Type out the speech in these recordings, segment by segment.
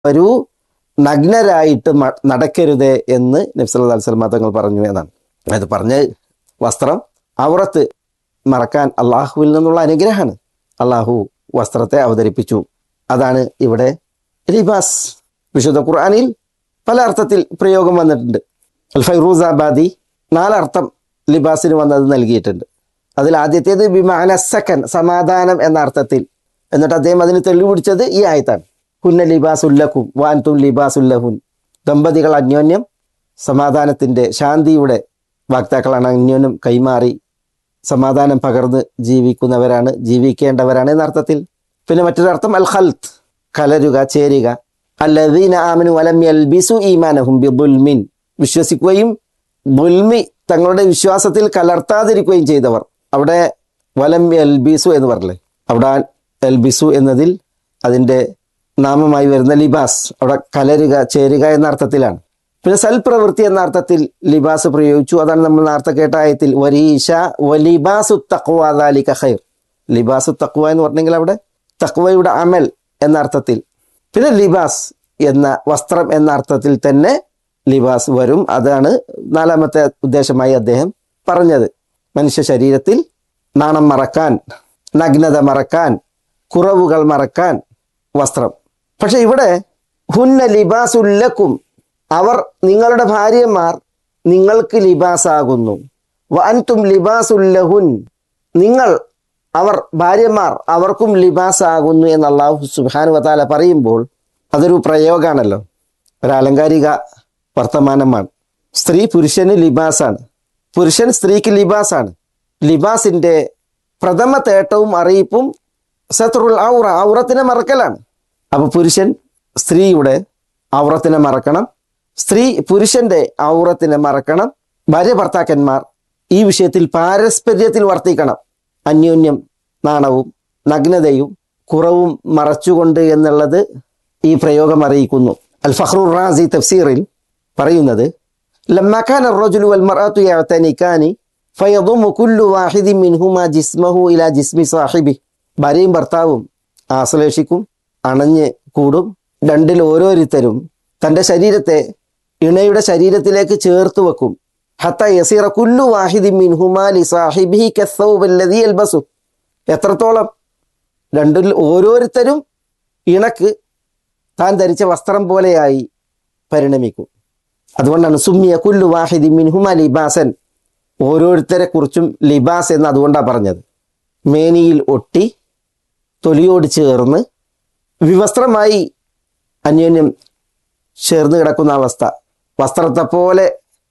ഒരു നഗ്നരായിട്ട് മ- നടക്കരുതേ എന്ന് നബ്സല്ലാ സ്വലമ തങ്ങൾ പറഞ്ഞു എന്നാണ് അത് പറഞ്ഞ വസ്ത്രം ഔറത്ത് മറക്കാൻ അള്ളാഹുവിൽ നിന്നുള്ള അനുഗ്രഹമാണ് അള്ളാഹു വസ്ത്രത്തെ അവതരിപ്പിച്ചു അതാണ് ഇവിടെ ലിബാസ് വിശുദ്ധ ഖുർആനിൽ പല അർത്ഥത്തിൽ പ്രയോഗം വന്നിട്ടുണ്ട് അൽ ഫൈറൂസാബാദി നാലർത്ഥം ലിബാസിന് വന്നത് നൽകിയിട്ടുണ്ട് അതിൽ ആദ്യത്തേത് ബിമാന സക്കൻ സമാധാനം എന്ന അർത്ഥത്തിൽ എന്നിട്ട് അദ്ദേഹം അതിന് തെളിവ് പിടിച്ചത് ഈ ആയത്താണ് ഹുന്ന ലിബാസുല്ലക്കും വാൻതും ലിബാസുല്ലഹുൻ ദമ്പതികൾ അന്യോന്യം സമാധാനത്തിൻ്റെ ശാന്തിയുടെ വാക്താക്കളാണ് അന്യോന്യം കൈമാറി സമാധാനം പകർന്ന് ജീവിക്കുന്നവരാണ് ജീവിക്കേണ്ടവരാണ് എന്ന അർത്ഥത്തിൽ പിന്നെ മറ്റൊരർത്ഥം അൽ ഖൽത്ത് കലരുക ചേരുക അല്ലദീന ആമനു വലം യൽബിസു ഈമാനഹും ബിദുൽമിൻ വിശ്വസിക്കുകയും ബുൽമി തങ്ങളുടെ വിശ്വാസത്തിൽ കലർത്താതിരിക്കുകയും ചെയ്തവർ അവിടെ വലം എൽബിസു എന്ന് പറഞ്ഞില്ലേ അവിടെ എൽബിസു എന്നതിൽ അതിൻ്റെ നാമമായി വരുന്ന ലിബാസ് അവിടെ കലരുക ചേരുക എന്ന അർത്ഥത്തിലാണ് പിന്നെ സൽപ്രവൃത്തി എന്ന അർത്ഥത്തിൽ ലിബാസ് പ്രയോഗിച്ചു അതാണ് നമ്മൾ നേരത്തെ കേട്ട ആയത്തിൽ വരീഷ വലിബാസു തക്വാലിക ഖൈർ ലിബാസു തക്വ എന്ന് പറഞ്ഞെങ്കിൽ അവിടെ തക്വയുടെ അമൽ എന്ന അർത്ഥത്തിൽ പിന്നെ ലിബാസ് എന്ന വസ്ത്രം എന്ന അർത്ഥത്തിൽ തന്നെ ലിബാസ് വരും അതാണ് നാലാമത്തെ ഉദ്ദേശമായി അദ്ദേഹം പറഞ്ഞത് മനുഷ്യ ശരീരത്തിൽ നാണം മറക്കാൻ നഗ്നത മറക്കാൻ കുറവുകൾ മറക്കാൻ വസ്ത്രം പക്ഷെ ഇവിടെ ഹുന്ന ലിബാസുല്ലക്കും അവർ നിങ്ങളുടെ ഭാര്യമാർ നിങ്ങൾക്ക് ലിബാസാകുന്നു വൻതും ലിബാസുല്ലഹുൻ നിങ്ങൾ അവർ ഭാര്യമാർ അവർക്കും ലിബാസാകുന്നു എന്ന് അള്ളാഹു സുബാനു വതാല പറയുമ്പോൾ അതൊരു പ്രയോഗമാണല്ലോ ഒരു അലങ്കാരിക വർത്തമാനമാണ് സ്ത്രീ പുരുഷന് ലിബാസാണ് പുരുഷൻ സ്ത്രീക്ക് ലിബാസാണ് ലിബാസിന്റെ പ്രഥമ തേട്ടവും അറിയിപ്പും സത്രുൽ ഔറ ഔറത്തിനെ മറക്കലാണ് അപ്പൊ പുരുഷൻ സ്ത്രീയുടെ ഔറത്തിനെ മറക്കണം സ്ത്രീ പുരുഷന്റെ ഔറത്തിനെ മറക്കണം ഭാര്യ ഭർത്താക്കന്മാർ ഈ വിഷയത്തിൽ പാരസ്പര്യത്തിൽ വർത്തിക്കണം അന്യോന്യം നാണവും നഗ്നതയും കുറവും മറച്ചുകൊണ്ട് എന്നുള്ളത് ഈ പ്രയോഗം അറിയിക്കുന്നു അൽ ഫഖ്റുർ റാസി തഫ്സീറിൽ പറയുന്നത് لما كان الرجل والمرأة يعتنكان فيضم كل واحد منهما جسمه إلى جسم صاحبه ഭാര്യയും ഭർത്താവും ആശ്ലേഷിക്കും അണഞ്ഞ് കൂടും രണ്ടിൽ ഓരോരുത്തരും തൻ്റെ ശരീരത്തെ ഇണയുടെ ശരീരത്തിലേക്ക് ചേർത്ത് വെക്കും ഹത്ത യസീറ കുല്ലു വാഹിദി മിൻഹുമാ ലി സാഹിബിഹി കസ്സൗബല്ലദി യൽബസു എത്രത്തോളം രണ്ടിൽ ഓരോരുത്തരും ഇണക്ക് താൻ ധരിച്ച വസ്ത്രം പോലെയായി പരിണമിക്കും അതുകൊണ്ടാണ് സുമ്മിയ കുല്ലു വാഹിദി മിൻഹുമ ലിബാസൻ ഓരോരുത്തരെ കുറിച്ചും ലിബാസ് എന്ന് അതുകൊണ്ടാണ് പറഞ്ഞത് മേനിയിൽ ഒട്ടി തൊലിയോട് ചേർന്ന് വിവസ്ത്രമായി അന്യോന്യം ചേർന്ന് കിടക്കുന്ന അവസ്ഥ വസ്ത്രത്തെ പോലെ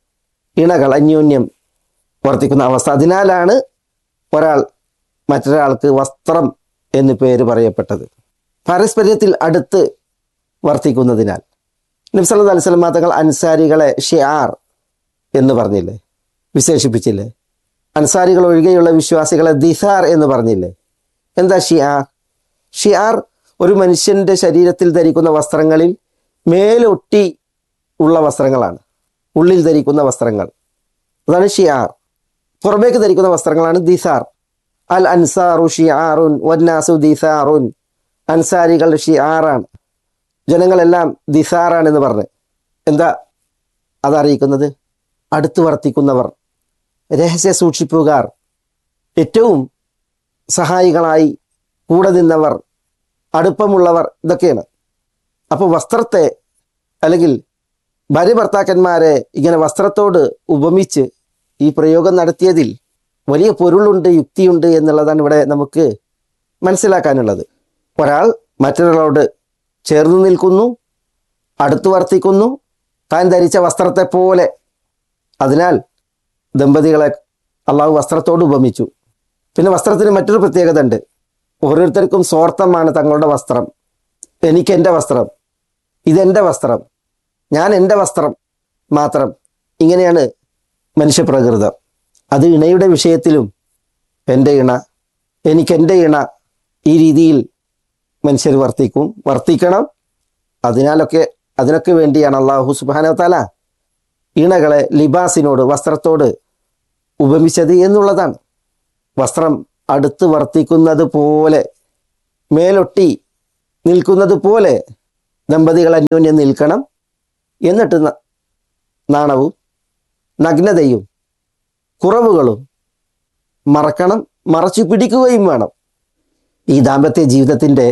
ഇണകൾ അന്യോന്യം വർത്തിക്കുന്ന അവസ്ഥ അതിനാലാണ് ഒരാൾ മറ്റൊരാൾക്ക് വസ്ത്രം എന്ന് പേര് പറയപ്പെട്ടത് പാരസ്പര്യത്തിൽ അടുത്ത് വർത്തിക്കുന്നതിനാൽ നബ്സല്ലാ അലിസ്ലം തങ്ങൾ അൻസാരികളെ ഷിയാർ എന്ന് പറഞ്ഞില്ലേ വിശേഷിപ്പിച്ചില്ലേ അൻസാരികൾ ഒഴികെയുള്ള വിശ്വാസികളെ ദിസാർ എന്ന് പറഞ്ഞില്ലേ എന്താ ഷിയാർ ഷിയാർ ഒരു മനുഷ്യന്റെ ശരീരത്തിൽ ധരിക്കുന്ന വസ്ത്രങ്ങളിൽ മേലൊട്ടി ഉള്ള വസ്ത്രങ്ങളാണ് ഉള്ളിൽ ധരിക്കുന്ന വസ്ത്രങ്ങൾ അതാണ് ഷിയാർ പുറമേക്ക് ധരിക്കുന്ന വസ്ത്രങ്ങളാണ് ദിസാർ അൽ അൻസാറു ഷിയാറുൻ വന്നാസു ദിസാറുൻ അൻസാരികൾ ഷിയാറാണ് ജനങ്ങളെല്ലാം ദിസാറാണെന്ന് പറഞ്ഞ് എന്താ അതറിയിക്കുന്നത് അടുത്ത് വർത്തിക്കുന്നവർ രഹസ്യ സൂക്ഷിപ്പുകാർ ഏറ്റവും സഹായികളായി കൂടെ നിന്നവർ അടുപ്പമുള്ളവർ ഇതൊക്കെയാണ് അപ്പോൾ വസ്ത്രത്തെ അല്ലെങ്കിൽ ഭാര്യ ഭർത്താക്കന്മാരെ ഇങ്ങനെ വസ്ത്രത്തോട് ഉപമിച്ച് ഈ പ്രയോഗം നടത്തിയതിൽ വലിയ പൊരുളുണ്ട് യുക്തിയുണ്ട് എന്നുള്ളതാണ് ഇവിടെ നമുക്ക് മനസ്സിലാക്കാനുള്ളത് ഒരാൾ മറ്റൊരാളോട് ചേർന്ന് നിൽക്കുന്നു അടുത്ത് വർത്തിക്കുന്നു താൻ ധരിച്ച വസ്ത്രത്തെ പോലെ അതിനാൽ ദമ്പതികളെ അള്ളാഹു വസ്ത്രത്തോട് ഉപമിച്ചു പിന്നെ വസ്ത്രത്തിന് മറ്റൊരു പ്രത്യേകത ഉണ്ട് ഓരോരുത്തർക്കും സ്വാർത്ഥമാണ് തങ്ങളുടെ വസ്ത്രം എനിക്ക് എൻ്റെ വസ്ത്രം ഇതെൻ്റെ വസ്ത്രം ഞാൻ എൻ്റെ വസ്ത്രം മാത്രം ഇങ്ങനെയാണ് മനുഷ്യപ്രകൃതം അത് ഇണയുടെ വിഷയത്തിലും എൻ്റെ ഇണ എനിക്കെൻ്റെ ഇണ ഈ രീതിയിൽ മനുഷ്യർ വർത്തിക്കും വർത്തിക്കണം അതിനാലൊക്കെ അതിനൊക്കെ വേണ്ടിയാണ് അള്ളാഹു സുബാന താല ഇണകളെ ലിബാസിനോട് വസ്ത്രത്തോട് ഉപമിച്ചത് എന്നുള്ളതാണ് വസ്ത്രം അടുത്ത് വർത്തിക്കുന്നത് പോലെ മേലൊട്ടി നിൽക്കുന്നത് പോലെ ദമ്പതികൾ അന്യോന്യം നിൽക്കണം എന്നിട്ട് ന- നാണവും നഗ്നതയും കുറവുകളും മറക്കണം മറച്ചു പിടിക്കുകയും വേണം ഈ ദാമ്പത്യ ജീവിതത്തിൻ്റെ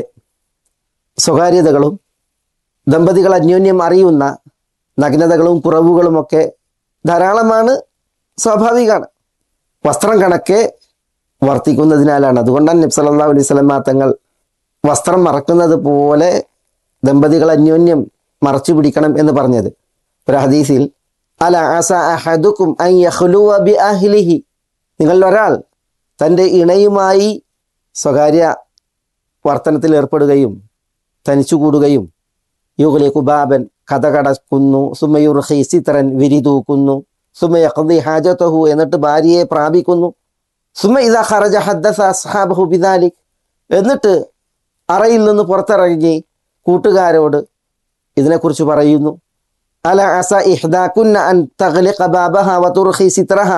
സ്വകാര്യതകളും ദമ്പതികൾ അന്യോന്യം അറിയുന്ന നഗ്നതകളും കുറവുകളുമൊക്കെ ധാരാളമാണ് സ്വാഭാവികമാണ് വസ്ത്രം കണക്കെ വർത്തിക്കുന്നതിനാലാണ് അതുകൊണ്ടാണ് നബി സല്ലല്ലാഹു അലൈഹി വസല്ലമ തങ്ങൾ വസ്ത്രം മറക്കുന്നത് പോലെ ദമ്പതികൾ അന്യോന്യം മറച്ചു പിടിക്കണം എന്ന് പറഞ്ഞത് ഒരു ഹദീസിൽ അല ആസ അഹദുക്കും അൻ യഖ്ലുവ ബി അഹ്ലിഹി നിങ്ങളിൽ ഒരാൾ തൻ്റെ ഇണയുമായി സ്വകാര്യ വർത്തനത്തിൽ ഏർപ്പെടുകയും തനിച്ചുകൂടുകയും യുഗലി കുബാബൻ കഥ കടക്കുന്നു സുമയുർ ഹൈസിത്രൻ വിരിതൂക്കുന്നു സുമയഖദി ഹാജത്തഹു എന്നിട്ട് ഭാര്യയെ പ്രാപിക്കുന്നു സുമ ഇതാ ഖറജ ഹദ്ദസ അസ്ഹാബഹു ബിദാലിക് എന്നിട്ട് അറയിൽ നിന്ന് പുറത്തിറങ്ങി കൂട്ടുകാരോട് ഇതിനെക്കുറിച്ച് പറയുന്നു അല അസ ഇഹ്ദാകുന്ന അൻ തഗ്ലിഖ ബാബഹ വതുർഖി സിത്രഹ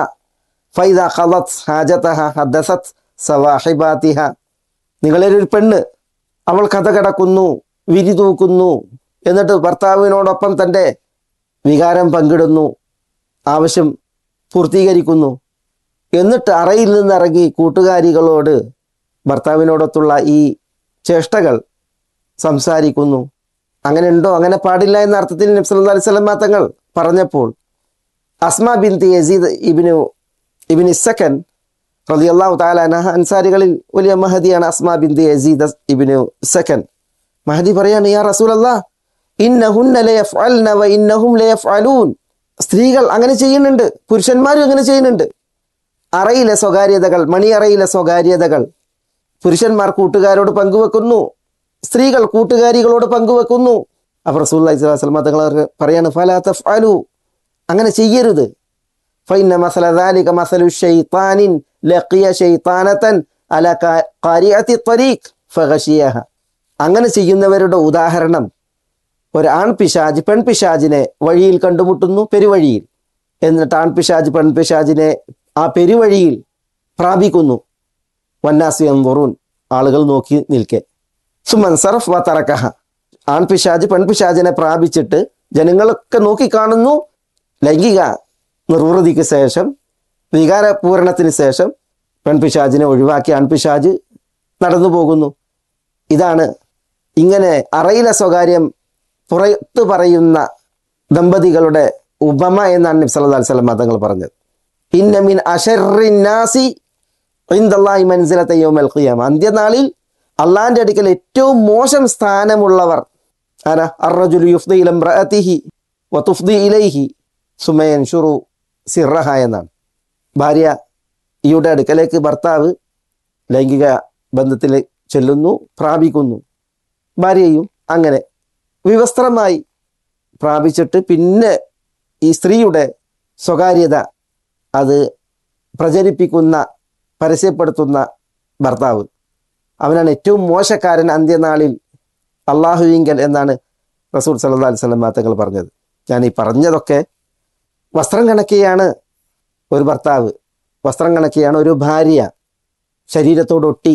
ഫൈദ ഖളത് ഹാജതഹ ഹദ്ദസത് സവാഹിബാതിഹ നിങ്ങളൊരു പെണ്ണ് അവൾ കഥ കടക്കുന്നു വിരി തൂക്കുന്നു എന്നിട്ട് ഭർത്താവിനോടൊപ്പം തൻ്റെ വികാരം പങ്കിടുന്നു ആവശ്യം പൂർത്തീകരിക്കുന്നു എന്നിട്ട് അറയിൽ നിന്നിറങ്ങി കൂട്ടുകാരികളോട് ഭർത്താവിനോടൊത്തുള്ള ഈ ചേഷ്ടകൾ സംസാരിക്കുന്നു അങ്ങനെ ഉണ്ടോ അങ്ങനെ പാടില്ല എന്ന അർത്ഥത്തിൽ നബ്സല്ലാ അലൈഹി സ്വലം തങ്ങൾ പറഞ്ഞപ്പോൾ അസ്മ ബിന്തി യസീദ് ഇബിനു ഇബിൻ ഇസക്കൻ റളിയല്ലാഹു തആല അൻഹ അൻസാരികളിൽ വലിയ മഹദിയാണ് അസ്മ ബിന്തി യസീദ് ഇബിനു ഇസക്കൻ മഹദി പറയാണ് യാ റസൂലല്ലാ ഇന്നഹുന്ന ലയഫ്അൽന വ ഇന്നഹും ലയഫ്അലൂൻ സ്ത്രീകൾ അങ്ങനെ ചെയ്യുന്നുണ്ട് പുരുഷന്മാരും അങ്ങനെ ചെയ്യുന്നുണ്ട് അറയിലെ സ്വകാര്യതകൾ മണിയറയിലെ സ്വകാര്യതകൾ പുരുഷന്മാർ കൂട്ടുകാരോട് പങ്കുവെക്കുന്നു സ്ത്രീകൾ കൂട്ടുകാരികളോട് പങ്കുവെക്കുന്നു അപ്പോൾ റസൂല്ലി സ്വലാസ്ലമ തങ്ങൾ പറയാണ് ഫലാ തഫ്അലു അങ്ങനെ ചെയ്യരുത് ഫൈന മസല ذلك مثل شيطان لقي شيطانة على قارئة الطريق فغشيها അങ്ങനെ ചെയ്യുന്നവരുടെ ഉദാഹരണം ഒരു ആൺപിശാജ് പെൺപിശാജിനെ വഴിയിൽ കണ്ടുമുട്ടുന്നു പെരുവഴിയിൽ എന്നിട്ട് ആൺപിശാജ് പെൺപിശാജിനെ ആ പെരുവഴിയിൽ പ്രാപിക്കുന്നു വന്നാസിയം വറൂൻ ആളുകൾ നോക്കി നിൽക്കെ സുമൻ സർഫ് വ തറക്കഹ ആൺപിശാജ് പെൺപിശാജിനെ പ്രാപിച്ചിട്ട് ജനങ്ങളൊക്കെ നോക്കിക്കാണുന്നു ലൈംഗിക നിർവൃതിക്ക് ശേഷം വികാരപൂരണത്തിന് ശേഷം പെൺപിശാജിനെ ഒഴിവാക്കി ആൺപിശാജ് നടന്നു പോകുന്നു ഇതാണ് ഇങ്ങനെ അറയിലെ സ്വകാര്യം പുറത്ത് പറയുന്ന ദമ്പതികളുടെ ഉപമ എന്നാണ് നബി സല്ലല്ലാഹു അലൈഹി വസല്ലം തങ്ങൾ പറഞ്ഞത് ഇന്ന മിൻ അഷറിന്നാസി ഇൻദല്ലാഹി മൻസിലത യൗമൽ ഖിയാമ അന്ത്യനാളിൽ അള്ളാഹിന്റെ അടുക്കൽ ഏറ്റവും മോശം സ്ഥാനമുള്ളവർ ആരാ അർറജുലു യുഫ്ദി ഇല ഇംറഅതിഹി വതുഫ്ദി ഇലൈഹി സുമയൻഷുറു സിറഹ എന്നാണ് ഭാര്യ ഈയുടെ അടുക്കലേക്ക് ഭർത്താവ് ലൈംഗിക ബന്ധത്തിൽ ചെല്ലുന്നു പ്രാപിക്കുന്നു ഭാര്യയും അങ്ങനെ വിവസ്ത്രമായി പ്രാപിച്ചിട്ട് പിന്നെ ഈ സ്ത്രീയുടെ സ്വകാര്യത അത് പ്രചരിപ്പിക്കുന്ന പരസ്യപ്പെടുത്തുന്ന ഭർത്താവ് അവനാണ് ഏറ്റവും മോശക്കാരൻ അന്ത്യനാളിൽ അള്ളാഹുവിങ്കൽ എന്നാണ് റസൂൽ സല്ലാ അലൈഹി സ്വലം തങ്ങൾ പറഞ്ഞത് ഞാൻ ഈ പറഞ്ഞതൊക്കെ വസ്ത്രം കണക്കെയാണ് ഒരു ഭർത്താവ് വസ്ത്രം കണക്കെയാണ് ഒരു ഭാര്യ ശരീരത്തോടൊട്ടി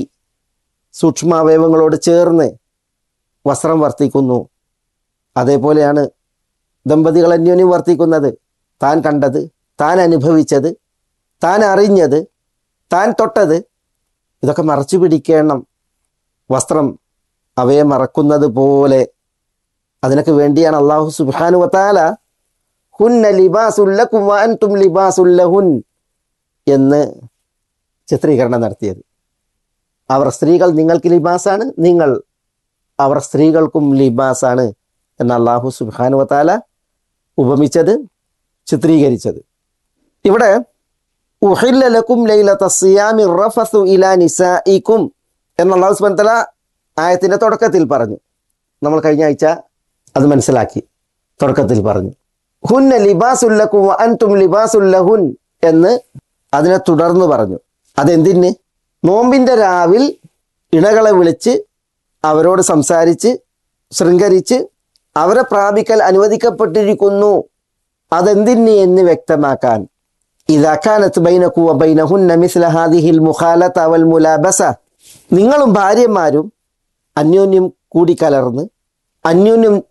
സൂക്ഷ്മാവയവങ്ങളോട് ചേർന്ന് വസ്ത്രം വർത്തിക്കുന്നു അതേപോലെയാണ് ദമ്പതികൾ അന്യോന്യം വർത്തിക്കുന്നത് താൻ കണ്ടത് താൻ അനുഭവിച്ചത് താൻ അറിഞ്ഞത് താൻ തൊട്ടത് ഇതൊക്കെ മറച്ചു പിടിക്കണം വസ്ത്രം അവയെ മറക്കുന്നത് പോലെ അതിനൊക്കെ വേണ്ടിയാണ് അള്ളാഹു സുബാനു വത്താല ഹുന്ന ലിബാസുല്ലക്കും വാൻതും ലിബാസുല്ലഹുൻ എന്ന് ചിത്രീകരണം നടത്തിയത് അവർ സ്ത്രീകൾ നിങ്ങൾക്ക് ലിബാസാണ് നിങ്ങൾ അവർ സ്ത്രീകൾക്കും ലിബാസാണ് എന്ന് അള്ളാഹു സുബാനു വത്താല ഉപമിച്ചത് ചിത്രീകരിച്ചത് ഇവിടെ ഉഹില്ലലക്കും ലൈലത്ത സിയാമി റഫസു ഇലാ നിസായിക്കും എന്ന് അള്ളാഹു സുബ്ഹാനഹു വതആല ആയത്തിന്റെ തുടക്കത്തിൽ പറഞ്ഞു നമ്മൾ കഴിഞ്ഞ ആഴ്ച അത് മനസ്സിലാക്കി തുടക്കത്തിൽ പറഞ്ഞു ഹുന്ന ലിബാസുല്ലക്കും വ അൻതും ലിബാസുല്ലഹുൻ എന്ന് അതിനെ തുടർന്ന് പറഞ്ഞു അതെന്തിന് നോമ്പിന്റെ രാവിൽ ഇണകളെ വിളിച്ച് അവരോട് സംസാരിച്ച് ശൃംഗരിച്ച് അവരെ പ്രാപിക്കൽ അനുവദിക്കപ്പെട്ടിരിക്കുന്നു അതെന്തിന് എന്ന് വ്യക്തമാക്കാൻ ഇതാക്കാനത്ത് ബൈനക്കു ബൈനഹുന്ന മിസ്ല ഹാദിഹിൽ മുഖാലത്ത് അവൽ മുലാബസ നിങ്ങളും ഭാര്യമാരും അന്യോന്യം കൂടിക്കലർന്ന് അന്യോന്യം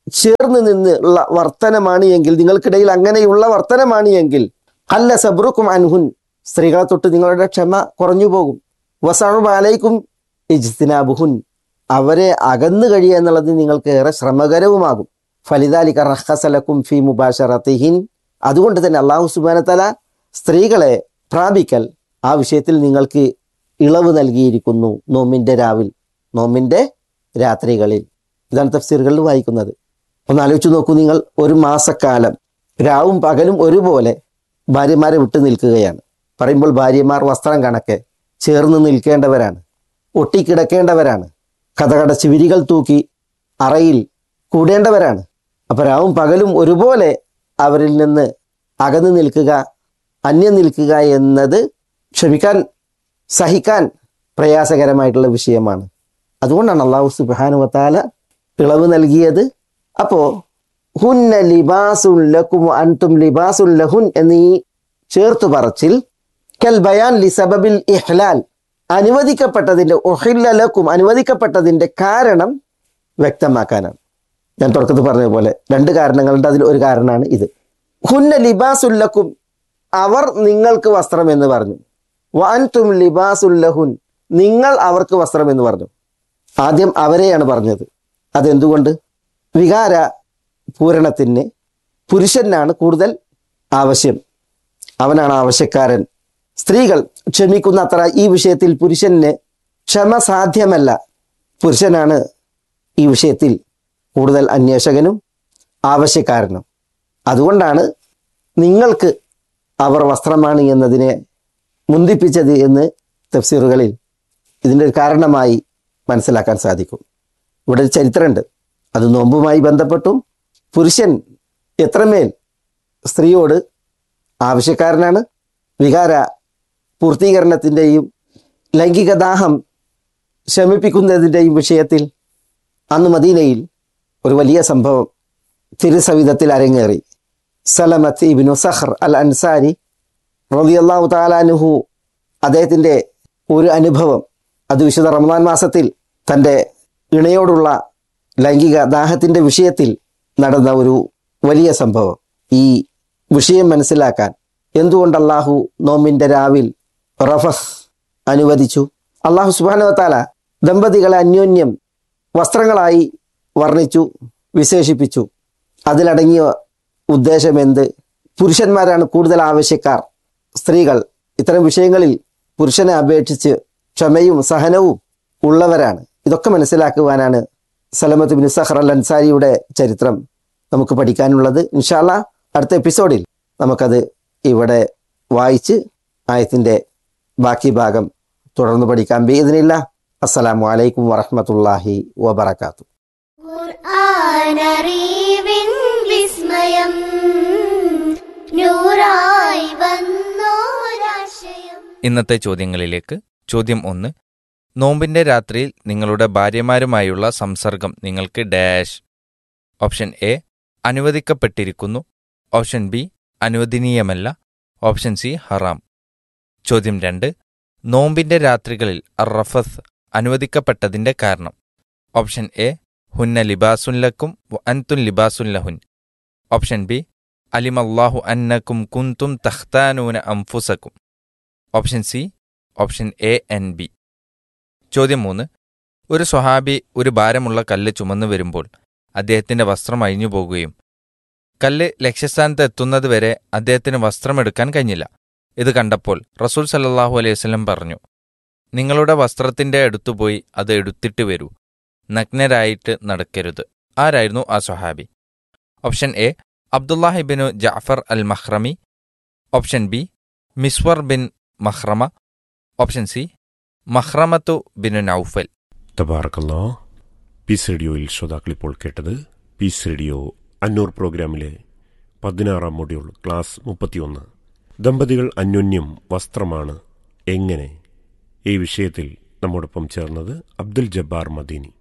ചേർന്ന് നിന്നുള്ള വർത്തനമാണ് എങ്കിൽ നിങ്ങൾക്കിടയിൽ അങ്ങനെയുള്ള വർത്തനമാണ് എങ്കിൽ അല്ല സബ്രുക്കും അൻഹുൻ സ്ത്രീകളെ തൊട്ട് നിങ്ങളുടെ ക്ഷമ കുറഞ്ഞു പോകും വസാബാലയ്ക്കും ഇജ്തിനാബുഹുൻ അവരെ അകന്നു കഴിയുക എന്നുള്ളത് നിങ്ങൾക്ക് ഏറെ ശ്രമകരവുമാകും ഫലിദാലിക റഹസലക്കും ഫി മുബാഷറത്തിഹിൻ അതുകൊണ്ട് തന്നെ അള്ളാഹു സുബാനത്തല സ്ത്രീകളെ പ്രാപിക്കൽ ആ വിഷയത്തിൽ നിങ്ങൾക്ക് ഇളവ് നൽകിയിരിക്കുന്നു നോമിൻ്റെ രാവിൽ നോമിൻ്റെ രാത്രികളിൽ ഇതാണ് തഫ്സീറുകളിൽ വായിക്കുന്നത് ഒന്ന് ആലോചിച്ച് നോക്കൂ നിങ്ങൾ ഒരു മാസക്കാലം രാവും പകലും ഒരുപോലെ ഭാര്യമാരെ വിട്ടു നിൽക്കുകയാണ് പറയുമ്പോൾ ഭാര്യമാർ വസ്ത്രം കണക്കെ ചേർന്ന് നിൽക്കേണ്ടവരാണ് ഒട്ടിക്കിടക്കേണ്ടവരാണ് കഥകടച്ച് വിരികൾ തൂക്കി അറയിൽ കൂടേണ്ടവരാണ് അപ്പോൾ രാവും പകലും ഒരുപോലെ അവരിൽ നിന്ന് അകന്നു നിൽക്കുക അന്യം നിൽക്കുക എന്നത് ക്ഷമിക്കാൻ സഹിക്കാൻ പ്രയാസകരമായിട്ടുള്ള വിഷയമാണ് അതുകൊണ്ടാണ് അള്ളാഹു സുബാനുവത്താല ഇളവ് നൽകിയത് അപ്പോൾ ഹുന്ന ലിബാസുൻ ലക്കും അൻതും ലിബാസുൻ ലഹുൻ എന്നീ ചേർത്തു പറച്ചിൽ കൽ ബയാൻ ലി സബബിൽ ഇഹ്ലാൽ അനുവദിക്കപ്പെട്ടതിൻ്റെ ഒഹില്ലലക്കും അനുവദിക്കപ്പെട്ടതിൻ്റെ കാരണം വ്യക്തമാക്കാനാണ് ഞാൻ തുടക്കത്തിൽ പറഞ്ഞതുപോലെ രണ്ട് കാരണങ്ങളുണ്ട് അതിൽ ഒരു കാരണമാണ് ഇത് ഹുന്ന ലിബാസുല്ലക്കും അവർ നിങ്ങൾക്ക് വസ്ത്രം എന്ന് പറഞ്ഞു വാൻതും ലിബാസുല്ലഹുൻ നിങ്ങൾ അവർക്ക് വസ്ത്രം എന്ന് പറഞ്ഞു ആദ്യം അവരെയാണ് പറഞ്ഞത് അതെന്തുകൊണ്ട് വികാര പൂരണത്തിന് പുരുഷനാണ് കൂടുതൽ ആവശ്യം അവനാണ് ആവശ്യക്കാരൻ സ്ത്രീകൾ ക്ഷമിക്കുന്ന അത്ര ഈ വിഷയത്തിൽ പുരുഷന് ക്ഷമ സാധ്യമല്ല പുരുഷനാണ് ഈ വിഷയത്തിൽ കൂടുതൽ അന്വേഷകനും ആവശ്യക്കാരനും അതുകൊണ്ടാണ് നിങ്ങൾക്ക് അവർ വസ്ത്രമാണ് എന്നതിനെ മുന്തിപ്പിച്ചത് എന്ന് തഫ്സീറുകളിൽ ഇതിൻ്റെ ഒരു കാരണമായി മനസ്സിലാക്കാൻ സാധിക്കും ഇവിടെ ഒരു ചരിത്രമുണ്ട് അത് നോമ്പുമായി ബന്ധപ്പെട്ടും പുരുഷൻ എത്രമേൽ സ്ത്രീയോട് ആവശ്യക്കാരനാണ് വികാര പൂർത്തീകരണത്തിൻ്റെയും ലൈംഗിക ദാഹം ശമിപ്പിക്കുന്നതിൻ്റെയും വിഷയത്തിൽ അന്ന് മദീനയിൽ ഒരു വലിയ സംഭവം തിരുസവിധത്തിൽ അരങ്ങേറി സലമത്ത് ഇബിനു സഹർ അൽ അൻസാരി റളിയല്ലാഹു താലാനുഹു അദ്ദേഹത്തിൻ്റെ ഒരു അനുഭവം അത് വിശുദ്ധ റമദാൻ മാസത്തിൽ തൻ്റെ ഇണയോടുള്ള ലൈംഗിക ദാഹത്തിൻ്റെ വിഷയത്തിൽ നടന്ന ഒരു വലിയ സംഭവം ഈ വിഷയം മനസ്സിലാക്കാൻ എന്തുകൊണ്ട് അള്ളാഹു നോമിൻ്റെ രാവിൽ റഫഹ് അനുവദിച്ചു അള്ളാഹു സുബാനവത്താല ദമ്പതികളെ അന്യോന്യം വസ്ത്രങ്ങളായി വർണ്ണിച്ചു വിശേഷിപ്പിച്ചു അതിലടങ്ങിയ ഉദ്ദേശം എന്ത് പുരുഷന്മാരാണ് കൂടുതൽ ആവശ്യക്കാർ സ്ത്രീകൾ ഇത്തരം വിഷയങ്ങളിൽ പുരുഷനെ അപേക്ഷിച്ച് ക്ഷമയും സഹനവും ഉള്ളവരാണ് ഇതൊക്കെ മനസ്സിലാക്കുവാനാണ് സലമത്ത് ബിൻ സഹർ അൽ അൻസാരിയുടെ ചരിത്രം നമുക്ക് പഠിക്കാനുള്ളത് ഇൻഷാല്ല അടുത്ത എപ്പിസോഡിൽ നമുക്കത് ഇവിടെ വായിച്ച് ആയത്തിൻ്റെ ബാക്കി ഭാഗം തുടർന്ന് പഠിക്കാൻ ബേദിനില്ല അസ്സലാമു അലൈക്കും വറഹമത്തല്ലാഹി വബർക്കാത്തു ഖുർആനറിവിൻ വിസ്മയം നൂറായി വന്നോരാശയം ഇന്നത്തെ ചോദ്യങ്ങളിലേക്ക് ചോദ്യം ഒന്ന് നോമ്പിന്റെ രാത്രിയിൽ നിങ്ങളുടെ ഭാര്യമാരുമായുള്ള സംസർഗം നിങ്ങൾക്ക് ഡാഷ് ഓപ്ഷൻ എ അനുവദിക്കപ്പെട്ടിരിക്കുന്നു ഓപ്ഷൻ ബി അനുവദനീയമല്ല ഓപ്ഷൻ സി ഹറാം ചോദ്യം രണ്ട് നോമ്പിന്റെ രാത്രികളിൽ റഫസ് അനുവദിക്കപ്പെട്ടതിന്റെ കാരണം ഓപ്ഷൻ എ ഹുന്ന ലിബാസുല്ലക്കും അൻതുൻ ലിബാസുല്ലഹുൻ ഓപ്ഷൻ ബി അലിമല്ലാഹു അന്നക്കും കുന്തും തഖ്താനൂന അംഫുസക്കും option C option A and B ചോദ്യം മൂന്ന് ഒരു സ്വഹാബി ഒരു ഭാരമുള്ള കല്ല് ചുമന്നു വരുമ്പോൾ അദ്ദേഹത്തിന്റെ വസ്ത്രം അഴിഞ്ഞു പോകുകയും കല്ല് ലക്ഷ്യസ്ഥാനത്ത് എത്തുന്നതുവരെ അദ്ദേഹത്തിന് വസ്ത്രമെടുക്കാൻ കഴിഞ്ഞില്ല ഇത് കണ്ടപ്പോൾ റസൂൽ സല്ലല്ലാഹു അലൈഹി വസല്ലം പറഞ്ഞു നിങ്ങളുടെ വസ്ത്രത്തിന്റെ അടുത്തുപോയി അത് എടുത്തിട്ട് വരൂ നഗ്നരായിട്ട് നടക്കരുത് ആരായിരുന്നു ആ സ്വഹാബി ഓപ്ഷൻ എ അബ്ദുല്ലാഹിബിനു ജാഫർ അൽ മഹ്റമി ഓപ്ഷൻ ബി മിസ്വർ ബിൻ മഹ്റമ ഓപ്ഷൻ സി മഹ്റമത്തു ബിനു നൌഫൽ തബാറക്കല്ലോ പീസ് റേഡിയോയിൽ ശ്രോതാക്കൾ ഇപ്പോൾ കേട്ടത് പീസ് റേഡിയോ അന്നൂർ പ്രോഗ്രാമിലെ പതിനാറാം മൊഡ്യൂൾ ക്ലാസ് മുപ്പത്തിയൊന്ന് ദമ്പതികൾ അന്യോന്യം വസ്ത്രമാണ് എങ്ങനെ ഈ വിഷയത്തിൽ നമ്മോടൊപ്പം ചേർന്നത് അബ്ദുൽ ജബ്ബാർ മദീനി